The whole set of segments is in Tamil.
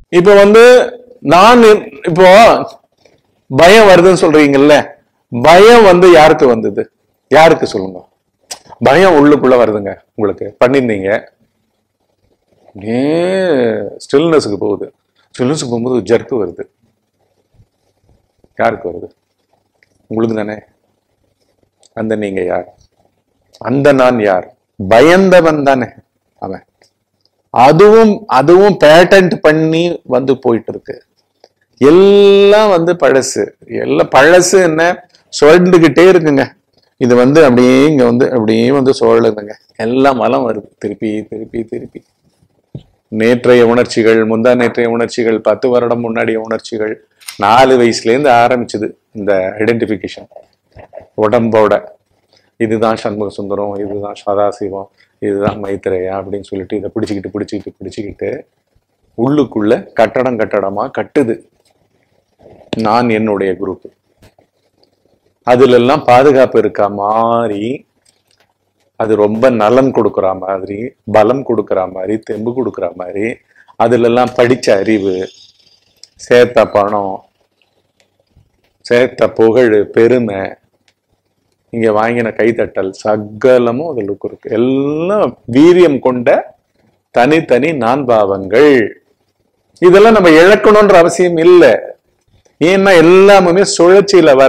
இப்ப வந்து நான் இப்போ பயம் வருதுன்னு சொல்றீங்கல்ல பயம் வந்து யாருக்கு வந்தது யாருக்கு சொல்லுங்க பயம் உள்ளுக்குள்ள வருதுங்க உங்களுக்கு பண்ணிருந்தீங்க அப்படியே ஸ்டில்னஸுக்கு போகுது ஸ்டில்னஸுக்கு போகும்போது ஜர்க்கு வருது யாருக்கு வருது உங்களுக்கு தானே அந்த நீங்க யார் அந்த நான் யார் பயந்தவன் தானே அவன் அதுவும் அதுவும் பேட்டன்ட் பண்ணி வந்து போயிட்டு இருக்கு எல்லாம் வந்து பழசு எல்லாம் பழசு என்ன சுழண்டுகிட்டே இருக்குங்க இது வந்து அப்படியே இங்க வந்து அப்படியே வந்து சுழலுதுங்க எல்லாம் மலம் வருது திருப்பி திருப்பி திருப்பி நேற்றைய உணர்ச்சிகள் முந்தா நேற்றைய உணர்ச்சிகள் பத்து வருடம் முன்னாடிய உணர்ச்சிகள் நாலு வயசுல இருந்து ஆரம்பிச்சது இந்த ஐடென்டிபிகேஷன் உடம்போட இதுதான் சண்முக சுந்தரம் இதுதான் சதாசிவம் இதுதான் மைத்திரேயா அப்படின்னு சொல்லிட்டு இதை பிடிச்சிக்கிட்டு பிடிச்சிக்கிட்டு பிடிச்சிக்கிட்டு உள்ளுக்குள்ள கட்டடம் கட்டடமா கட்டுது நான் என்னுடைய குரூப் அதுல எல்லாம் பாதுகாப்பு இருக்கா மாதிரி அது ரொம்ப நலன் கொடுக்குற மாதிரி பலம் கொடுக்குற மாதிரி தெம்பு கொடுக்குற மாதிரி அதுல எல்லாம் படிச்ச அறிவு சேர்த்த பணம் சேர்த்த புகழ் பெருமை இங்க வாங்கின கைத்தட்டல் சகலமும் அதுல இருக்கு எல்லாம் வீரியம் கொண்ட தனித்தனி நான் பாவங்கள் இதெல்லாம் நம்ம இழக்கணும்ன்ற அவசியம் இல்லை ஏன்னா எல்லாமே சுழற்சியில வர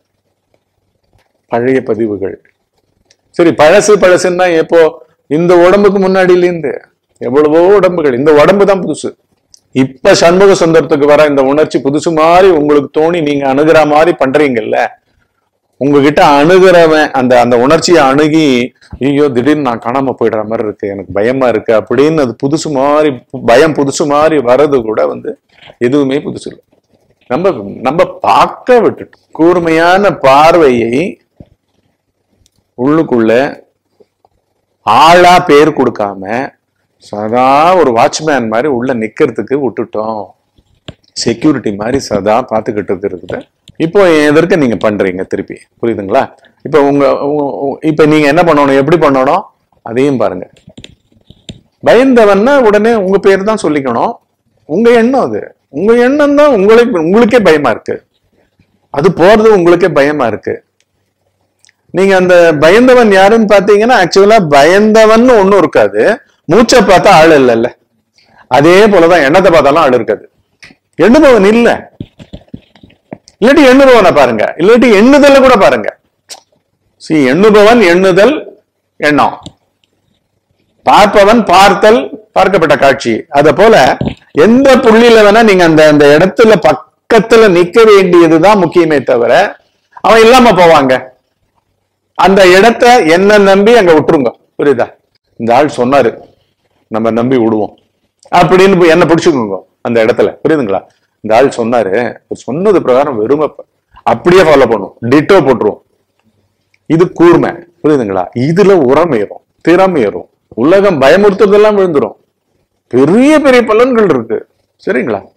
பழைய பதிவுகள் சரி பழசு பழசுன்னா எப்போ இந்த உடம்புக்கு முன்னாடியில இருந்து எவ்வளவோ உடம்புகள் இந்த உடம்பு தான் புதுசு இப்ப சண்முக சுந்தரத்துக்கு வர இந்த உணர்ச்சி புதுசு மாதிரி உங்களுக்கு தோணி நீங்க அணுகிற மாதிரி பண்றீங்கல்ல உங்ககிட்ட அணுகிறவன் அந்த அந்த உணர்ச்சியை அணுகி ஐயோ திடீர்னு நான் காணாம போயிடுற மாதிரி இருக்கு எனக்கு பயமா இருக்கு அப்படின்னு அது புதுசு மாதிரி பயம் புதுசு மாதிரி வர்றது கூட வந்து எதுவுமே புதுசு இல்லை நம்ம நம்ம பார்க்க விட்டுட்டோம் கூர்மையான பார்வையை உள்ளுக்குள்ள ஆளா பேர் கொடுக்காம சதா ஒரு வாட்ச்மேன் மாதிரி உள்ள நிக்கிறதுக்கு விட்டுட்டோம் செக்யூரிட்டி மாதிரி சதா பார்த்துக்கிட்டு இருக்குது இப்போ எதற்கு நீங்க பண்றீங்க திருப்பி புரியுதுங்களா இப்போ உங்க உங்க- உங்க- இப்ப நீங்க என்ன பண்ணணும் எப்படி பண்ணணும் அதையும் பாருங்க பயந்தவன்னா உடனே உங்க பேர் தான் சொல்லிக்கணும் உங்க எண்ணம் அது உங்க எண்ணம் தான் உங்களுக்கு உங்களுக்கே பயமா இருக்கு அது போறது உங்களுக்கே பயமா இருக்கு நீங்க அந்த பயந்தவன் யாருன்னு பாத்தீங்கன்னா ஆக்சுவலா பயந்தவன் ஒண்ணும் இருக்காது மூச்சை பார்த்தா ஆள் இல்லைல்ல அதே போலதான் எண்ணத்தை பார்த்தாலும் ஆள் இருக்காது எண்ணுபவன் இல்ல இல்லாட்டி எண்ணுபவனை பாருங்க இல்லாட்டி எண்ணுதல கூட பாருங்க சி எண்ணுபவன் எண்ணுதல் எண்ணம் பார்ப்பவன் பார்த்தல் பார்க்கப்பட்ட காட்சி அத போல எந்த புள்ளியில வேணா நீங்க அந்த அந்த இடத்துல பக்கத்துல நிக்க வேண்டியதுதான் முக்கியமே தவிர அவன் இல்லாம போவாங்க அந்த இடத்த என்ன நம்பி அங்க விட்டுருங்க புரியுதா இந்த ஆள் சொன்னாரு நம்ம நம்பி விடுவோம் அப்படின்னு போய் என்ன பிடிச்சுக்கோங்க அந்த இடத்துல புரியுதுங்களா இந்த ஆள் சொன்னாரு அவர் சொன்னது பிரகாரம் வெறுமை ப- அப்படியே ஃபாலோ பண்ணும் டிட்டோ போட்டுருவோம் இது கூர்மை புரியுதுங்களா இதுல உரம் ஏறும் திறம் ஏறும் உலகம் பயமுறுத்துறதெல்லாம் விழுந்துரும் பெரிய பெரிய பலன்கள் இருக்கு சரிங்களா